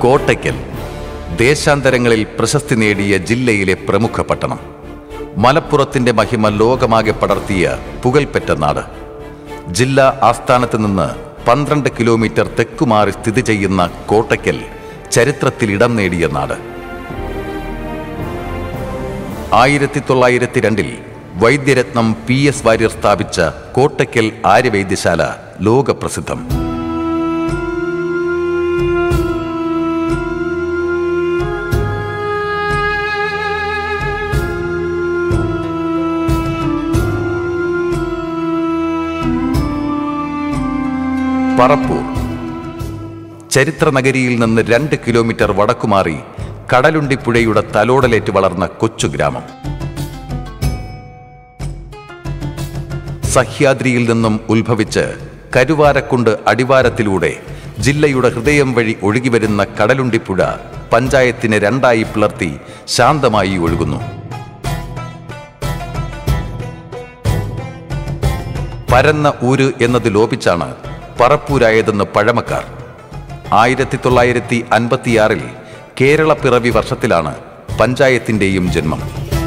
കോട്ടയ്ക്കൽ ദേശാന്തരങ്ങളിൽ പ്രശസ്തി നേടിയ ജില്ലയിലെ പ്രമുഖ പട്ടണം മലപ്പുറത്തിന്റെ മഹിമ ലോകമാകെ പടർത്തിയ പുകൽപ്പെറ്റ നാട് ജില്ലാ ആസ്ഥാനത്ത് നിന്ന് പന്ത്രണ്ട് കിലോമീറ്റർ തെക്കുമാറി സ്ഥിതി ചെയ്യുന്ന കോട്ടയ്ക്കൽ ചരിത്രത്തിൽ ഇടം നേടിയ നാട് ആയിരത്തി തൊള്ളായിരത്തി രണ്ടിൽ വൈദ്യരത്നം പി എസ് വാര്യർ സ്ഥാപിച്ച കോട്ടയ്ക്കൽ ആര്യവൈദ്യശാല ലോകപ്രസിദ്ധം പറപ്പൂർ ചരിത്ര നഗരിയിൽ നിന്ന് രണ്ട് കിലോമീറ്റർ വടക്കുമാറി കടലുണ്ടിപ്പുഴയുടെ തലോടലേറ്റ് വളർന്ന കൊച്ചു ഗ്രാമം സഹ്യാദ്രിയിൽ നിന്നും ഉത്ഭവിച്ച് കരുവാരക്കുണ്ട് അടിവാരത്തിലൂടെ ജില്ലയുടെ ഹൃദയം വഴി ഒഴുകിവരുന്ന കടലുണ്ടിപ്പുഴ പഞ്ചായത്തിനെ രണ്ടായി പിളർത്തി ശാന്തമായി ഒഴുകുന്നു പരന്ന ഊര് എന്നത് ലോപിച്ചാണ് പറപ്പൂരായതെന്ന് പഴമക്കാർ ആയിരത്തി തൊള്ളായിരത്തി അൻപത്തിയാറിൽ കേരള പിറവി വർഷത്തിലാണ് പഞ്ചായത്തിന്റെയും ജന്മം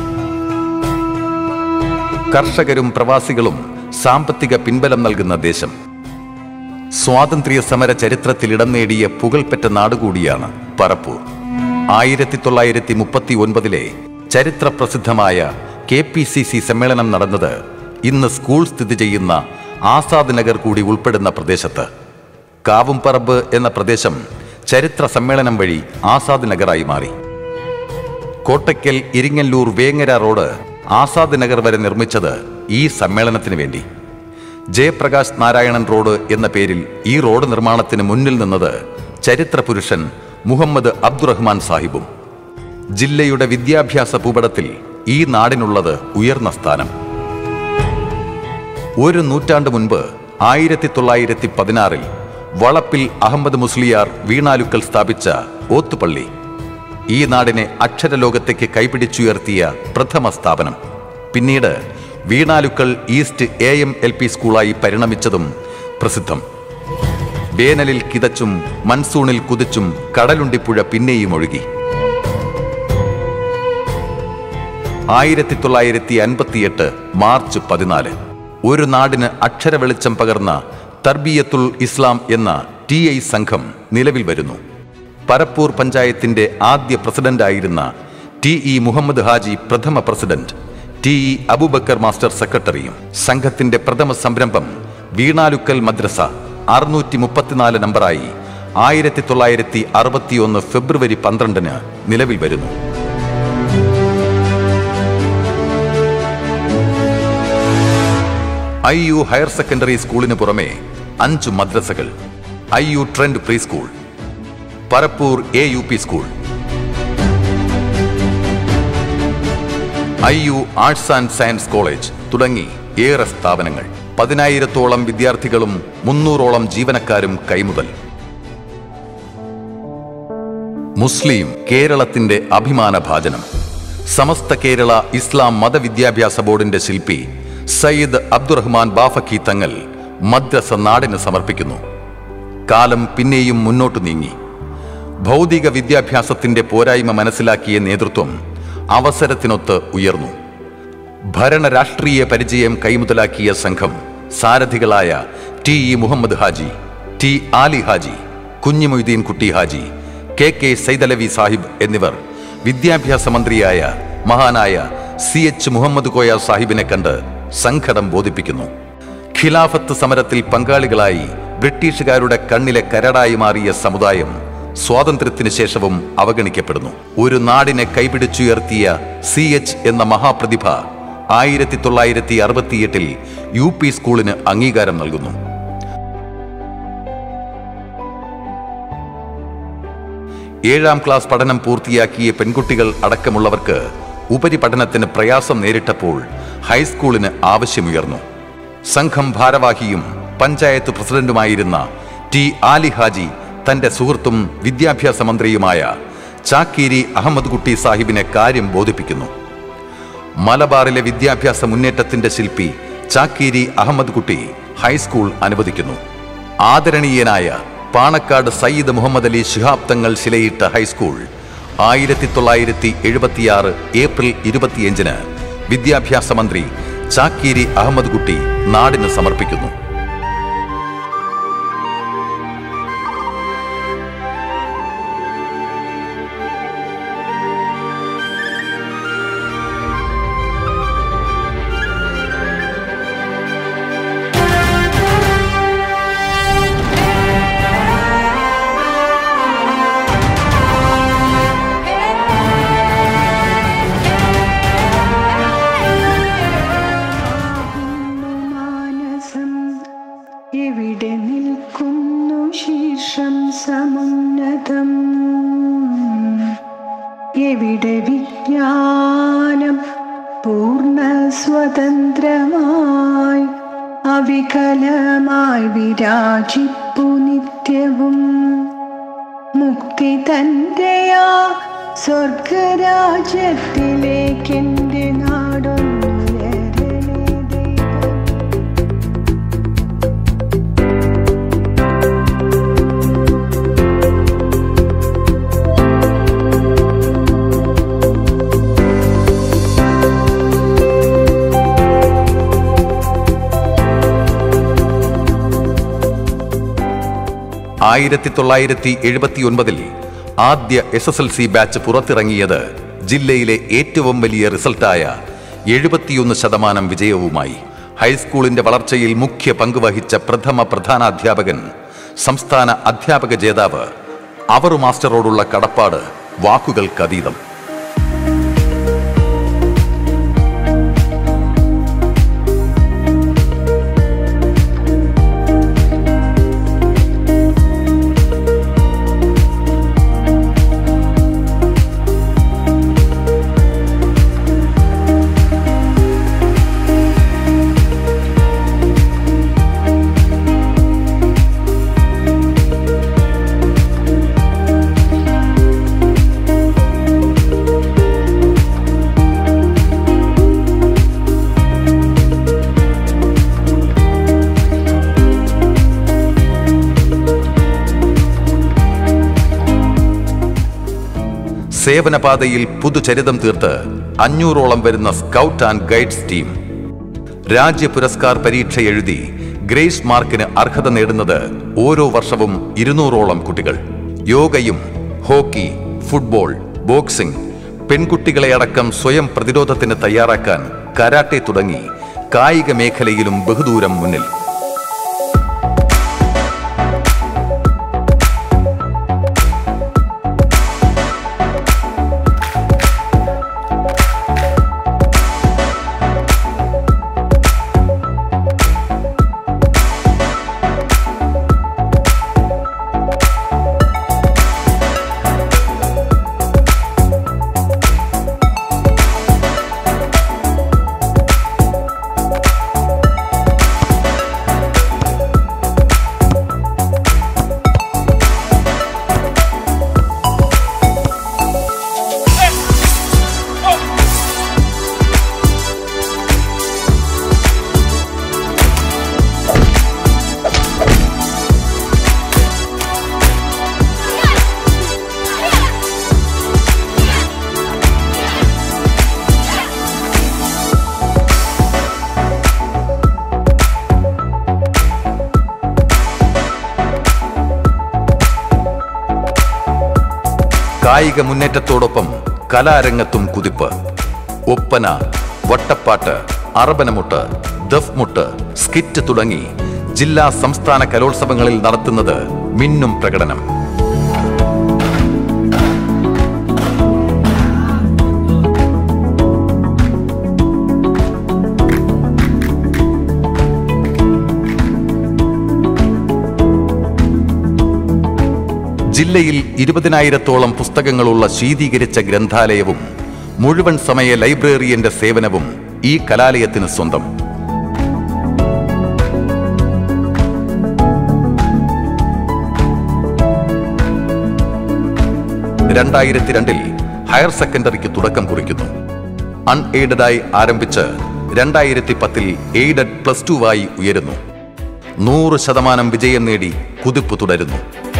കർഷകരും പ്രവാസികളും സാമ്പത്തിക പിൻബലം നൽകുന്ന ദേശം സ്വാതന്ത്ര്യ സമര ചരിത്രത്തിൽ ഇടം നേടിയ പുകൾപ്പെട്ട നാടുകൂടിയാണ് പറപ്പൂർ ആയിരത്തി തൊള്ളായിരത്തി മുപ്പത്തി ഒൻപതിലെ ചരിത്ര പ്രസിദ്ധമായ കെ പി സി സി സമ്മേളനം നടന്നത് ഇന്ന് സ്കൂൾ സ്ഥിതി ചെയ്യുന്ന ആസാദ് നഗർ കൂടി ഉൾപ്പെടുന്ന പ്രദേശത്ത് കാവുംപറമ്പ് എന്ന പ്രദേശം ചരിത്ര സമ്മേളനം വഴി ആസാദ് നഗറായി മാറി കോട്ടയ്ക്കൽ ഇരിങ്ങല്ലൂർ വേങ്ങര റോഡ് ആസാദ് നഗർ വരെ നിർമ്മിച്ചത് ഈ സമ്മേളനത്തിന് വേണ്ടി ജയപ്രകാശ് നാരായണൻ റോഡ് എന്ന പേരിൽ ഈ റോഡ് നിർമ്മാണത്തിന് മുന്നിൽ നിന്നത് ചരിത്ര പുരുഷൻ മുഹമ്മദ് അബ്ദുറഹ്മാൻ സാഹിബും ജില്ലയുടെ വിദ്യാഭ്യാസ ഭൂപടത്തിൽ ഈ നാടിനുള്ളത് ഉയർന്ന സ്ഥാനം ഒരു നൂറ്റാണ്ട് മുൻപ് ആയിരത്തി തൊള്ളായിരത്തി പതിനാറിൽ വളപ്പിൽ അഹമ്മദ് മുസ്ലിയാർ വീണാലുക്കൽ സ്ഥാപിച്ച ഓത്തുപള്ളി ഈ നാടിനെ അക്ഷരലോകത്തേക്ക് കൈപിടിച്ചുയർത്തിയ പ്രഥമ സ്ഥാപനം പിന്നീട് Veenalukkal east A M L P സ്കൂളായി പരിണമിച്ചതും പ്രസിദ്ധം വേനലിൽ കിതച്ചും മൺസൂണിൽ കുതിച്ചും കടലുണ്ടിപ്പുഴ പിന്നെയും ഒഴുകി ആയിരത്തി തൊള്ളായിരത്തി അൻപത്തിയെട്ട് മാർച്ച് പതിനാല് ഒരു നാടിന് അക്ഷര വെളിച്ചം പകർന്ന തർബിയത്തുൽ ഇസ്ലാം എന്ന ടി ഐ സംഘം നിലവിൽ വരുന്നു പരപ്പൂർ പഞ്ചായത്തിന്റെ ആദ്യ പ്രസിഡന്റായിരുന്ന ടി ഇ മുഹമ്മദ് ഹാജി പ്രഥമ president T E Aboobacker master സെക്രട്ടറിയും സംഘത്തിന്റെ പ്രഥമ സംരംഭം വീണാലുക്കൽ മദ്രസ അറുന്നൂറ്റി മുപ്പത്തിനാല് നമ്പറായി ആയിരത്തി തൊള്ളായിരത്തി അറുപത്തിയൊന്ന് ഫെബ്രുവരി പന്ത്രണ്ടിന് നിലവിൽ വരുന്നു ഐ യു ഹയർ സെക്കൻഡറി സ്കൂളിന് പുറമെ അഞ്ച് മദ്രസകൾ I U trend preschool Parappur A U P school I U arts and science college തുടങ്ങി ഏറെ സ്ഥാപനങ്ങൾ പതിനായിരത്തോളം വിദ്യാർത്ഥികളും മുന്നൂറോളം ജീവനക്കാരും കൈമുതൽ മുസ്ലിം കേരളത്തിന്റെ അഭിമാന ഭാജനം സമസ്ത കേരള ഇസ്ലാം മതവിദ്യാഭ്യാസ ബോർഡിന്റെ ശില്പി സയ്യിദ് അബ്ദുറഹ്മാൻ ബാഫക്കി തങ്ങൾ മദ്രസ നാടിന് സമർപ്പിക്കുന്നു കാലം പിന്നെയും മുന്നോട്ടു നീങ്ങി ഭൗതിക വിദ്യാഭ്യാസത്തിന്റെ പോരായ്മ മനസ്സിലാക്കിയ നേതൃത്വം അവസരത്തിനൊത്ത് ഉയർന്നു ഭരണ രാഷ്ട്രീയ പരിചയം കൈമുതലാക്കിയ സംഘം സാരഥികളായ T E Muhammed Haji T Ali Haji Kunhimoideen Kutty Haji K K Saidalavi Sahib എന്നിവർ വിദ്യാഭ്യാസ മന്ത്രിയായ മഹാനായ സി എച്ച് മുഹമ്മദ് കോയ സാഹിബിനെ കണ്ട് സങ്കടം ബോധിപ്പിക്കുന്നു ഖിലാഫത്ത് സമരത്തിൽ പങ്കാളികളായി ബ്രിട്ടീഷുകാരുടെ കണ്ണിലെ കരടായി മാറിയ സമുദായം സ്വാതന്ത്ര്യത്തിന് ശേഷവും അവഗണിക്കപ്പെടുന്നു ഒരു നാടിനെ കൈപിടിച്ചുയർത്തിയ സി എച്ച് എന്ന മഹാപ്രതിഭ ആയിരത്തി തൊള്ളായിരത്തി അറുപത്തിയെട്ടിൽ യു പി സ്കൂളിന് അംഗീകാരം നൽകുന്നു ഏഴാം ക്ലാസ് പഠനം പൂർത്തിയാക്കിയ പെൺകുട്ടികൾ അടക്കമുള്ളവർക്ക് ഉപരിപഠനത്തിന് പ്രയാസം നേരിട്ടപ്പോൾ ഹൈസ്കൂളിന് ആവശ്യമുയർന്നു സംഘം ഭാരവാഹിയും പഞ്ചായത്ത് പ്രസിഡന്റുമായിരുന്ന ടി ആലി ഹാജി തന്റെ സുഹൃത്തും വിദ്യാഭ്യാസ മന്ത്രിയുമായ ചാക്കീരി അഹമ്മദ് കുട്ടി സാഹിബിനെ കാര്യം ബോധിപ്പിക്കുന്നു മലബാറിലെ വിദ്യാഭ്യാസ മുന്നേറ്റത്തിന്റെ ശില്പി ചാക്കീരി അഹമ്മദ് കുട്ടി ഹൈസ്കൂൾ അനുവദിക്കുന്നു ആദരണീയനായ പാണക്കാട് സയ്യിദ് മുഹമ്മദ് അലി ശിഹാബ് തങ്ങൾ ശിലയിട്ട ഹൈസ്കൂൾ ആയിരത്തി തൊള്ളായിരത്തി എഴുപത്തിയാറ് ഏപ്രിൽ ഇരുപത്തിയഞ്ചിന് വിദ്യാഭ്യാസ മന്ത്രി ചാക്കീരി അഹമ്മദ് കുട്ടി നാടിന് സമർപ്പിക്കുന്നു മാനസം എവിടെ നിൽക്കുന്നു ശീർഷം സമുന്നതം എവിടെ വിജ്ഞാനം പൂർണ്ണ സ്വതന്ത്രമായി അവികലമായി വിരാജിപ്പു നിത്യവും മുക്തി തന്റെയാ സ്വർഗരാജ്യത്തിലേക്കെന്റെ നാടൊന്നുയരണേ ദൈവം ആയിരത്തി തൊള്ളായിരത്തി എഴുപത്തി ഒൻപതിൽ ആദ്യ S S L C batch പുറത്തിറങ്ങിയത് ജില്ലയിലെ ഏറ്റവും വലിയ റിസൾട്ടായ എഴുപത്തിയൊന്ന് ശതമാനം വിജയവുമായി ഹൈസ്കൂളിന്റെ വളർച്ചയിൽ മുഖ്യ പങ്കുവഹിച്ച പ്രഥമ പ്രധാനാധ്യാപകൻ സംസ്ഥാന അധ്യാപക ജേതാവ് അവർ മാസ്റ്ററോടുള്ള കടപ്പാട് വാക്കുകൾക്കതീതം സേവനപാതയിൽ പുതുചരിതം തീർത്ത് അഞ്ഞൂറോളം വരുന്ന സ്കൗട്ട് ആൻഡ് ഗൈഡ്സ് ടീം രാജ്യ പുരസ്കാർ പരീക്ഷ എഴുതി ഗ്രേസ് മാർക്കിന് അർഹത നേടുന്നത് ഓരോ വർഷവും ഇരുന്നൂറോളം കുട്ടികൾ യോഗയും ഹോക്കി ഫുട്ബോൾ ബോക്സിംഗ് പെൺകുട്ടികളെ അടക്കം സ്വയം പ്രതിരോധത്തിന് തയ്യാറാക്കാൻ കരാട്ടെ തുടങ്ങി കായിക മേഖലയിലും ബഹുദൂരം മുന്നിൽ കായിക മുന്നേറ്റത്തോടൊപ്പം കലാരംഗത്തും കുതിപ്പ് ഒപ്പന വട്ടപ്പാട്ട് അറബനമുട്ട് ദഫ്മുട്ട് സ്കിറ്റ് തുടങ്ങി ജില്ലാ സംസ്ഥാന കലോത്സവങ്ങളിൽ നടത്തുന്നത് മിന്നും പ്രകടനം ജില്ലയിൽ ഇരുപതിനായിരത്തോളം പുസ്തകങ്ങളുള്ള ശീതീകരിച്ച ഗ്രന്ഥാലയവും മുഴുവൻ സമയ ലൈബ്രറിയന്റെ സേവനവും ഈ കലാലയത്തിന് സ്വന്തം രണ്ടായിരത്തി രണ്ടിൽ ഹയർ സെക്കൻഡറിക്ക് തുടക്കം കുറിക്കുന്നു അൺഎയ്ഡഡായി ആരംഭിച്ച് രണ്ടായിരത്തി പത്തിൽ എയ്ഡഡ് പ്ലസ് ടു ആയി ഉയരുന്നു നൂറ് ശതമാനം വിജയം നേടി കുതിപ്പ് തുടരുന്നു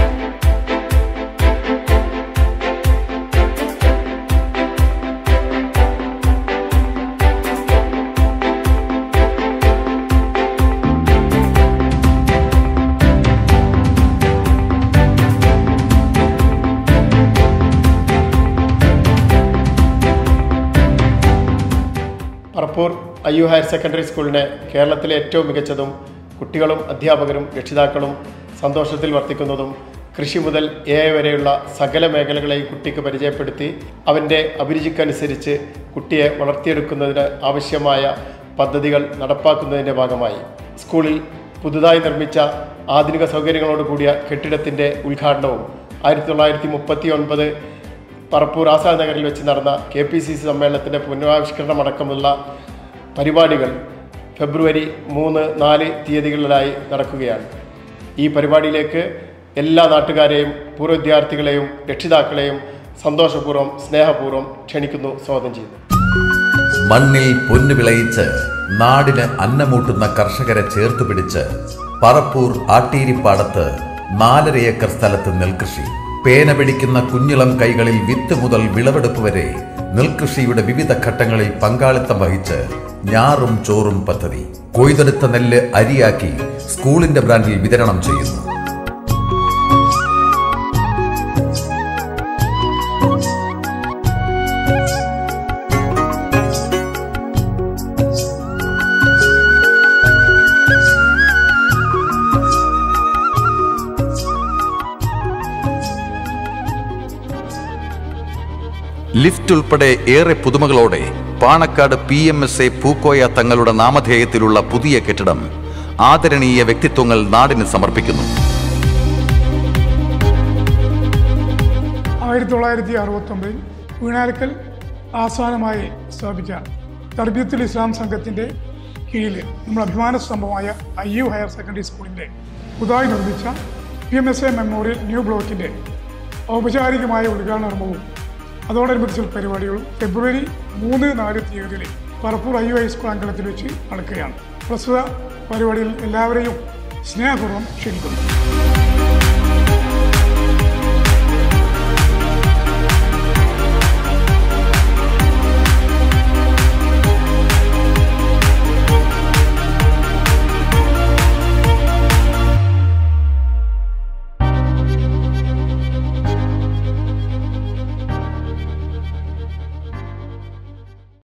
അയ്യു ഹയർ സെക്കൻഡറി സ്കൂളിനെ കേരളത്തിലെ ഏറ്റവും മികച്ചതും കുട്ടികളും അധ്യാപകരും രക്ഷിതാക്കളും സന്തോഷത്തിൽ വർത്തിക്കുന്നതും കൃഷി മുതൽ എ വരെയുള്ള സകല മേഖലകളെയും കുട്ടിക്ക് പരിചയപ്പെടുത്തി അവൻ്റെ അഭിരുചിക്കനുസരിച്ച് കുട്ടിയെ വളർത്തിയെടുക്കുന്നതിന് ആവശ്യമായ പദ്ധതികൾ നടപ്പാക്കുന്നതിൻ്റെ ഭാഗമായി സ്കൂളിൽ പുതുതായി നിർമ്മിച്ച ആധുനിക സൗകര്യങ്ങളോട് കൂടിയ കെട്ടിടത്തിൻ്റെ ഉദ്ഘാടനവും ആയിരത്തി തൊള്ളായിരത്തി മുപ്പത്തി ഒൻപത് പറപ്പൂർ ആസാദ് നഗറിൽ വെച്ച് നടന്ന കെ പി സി സി സമ്മേളനത്തിൻ്റെ പുനരാവിഷ്കരണം അടക്കമുള്ള പരിപാടികൾ ഫെബ്രുവരി മൂന്ന് നാല് തീയതികളിലായി നടക്കുകയാണ് ഈ പരിപാടിയിലേക്ക് എല്ലാ നാട്ടുകാരെയും പൂർവ്വ വിദ്യാർത്ഥികളെയും രക്ഷിതാക്കളെയും സന്തോഷപൂർവ്വം സ്നേഹപൂർവ്വം ക്ഷണിക്കുന്നു സ്വാഗതം ചെയ്യുന്നു മണ്ണിൽ പൊന്നു വിളയിച്ച് നാടിന് അന്നമൂട്ടുന്ന കർഷകരെ ചേർത്തു പിടിച്ച് പറപ്പൂർ ആട്ടീരിപ്പാടത്ത് നാലര ഏക്കർ സ്ഥലത്ത് നെൽകൃഷി പേന പിടിക്കുന്ന കുഞ്ഞിളം കൈകളിൽ വിത്ത് മുതൽ വിളവെടുപ്പ് വരെ നെൽകൃഷിയുടെ വിവിധ ഘട്ടങ്ങളിൽ പങ്കാളിത്തം വഹിച്ച് ഞാറും ചോറും പദ്ധതി കൊയ്തെടുത്ത നെല്ല് അരിയാക്കി സ്കൂളിന്റെ ബ്രാൻഡിൽ വിതരണം ചെയ്യുന്നു ലിഫ്റ്റ് ഉൾപ്പെടെ ഏറെ പുതുമകളോടെ Panakkad P M S A Pookoya തങ്ങളുടെ നാമധേയത്തിലുള്ള പുതിയ കെട്ടിടം ആദരണീയ വ്യക്തിത്വങ്ങൾ നാടിന് സമർപ്പിക്കുന്നു ആയിരത്തി തൊള്ളായിരത്തി അറുപത്തൊമ്പതിൽ വീണാരക്കൽ ആസ്ഥാനമായി സ്ഥാപിച്ച തർബീത്തുൽ ഇസ്ലാം സംഘത്തിൻ്റെ കീഴിൽ നമ്മൾ അഭിമാന സ്തംഭമായ ഐ യു ഹയർ സെക്കൻഡറി സ്കൂളിൻ്റെ പുതുതായി നിർമ്മിച്ച P M S A memorial new ബ്ലോക്കിൻ്റെ ഔപചാരികമായ ഉദ്ഘാടന കർമ്മവും അതോടനുബന്ധിച്ചുള്ള പരിപാടികളും ഫെബ്രുവരി മൂന്ന് നാല് തീയതികളിൽ പറപ്പൂർ ഐ യു ഹൈസ്കൂൾ അങ്കണത്തിൽ വെച്ച് നടക്കുകയാണ് പ്രസ്തുത പരിപാടിയിൽ എല്ലാവരെയും സ്നേഹപൂർവ്വം ക്ഷണിക്കുന്നു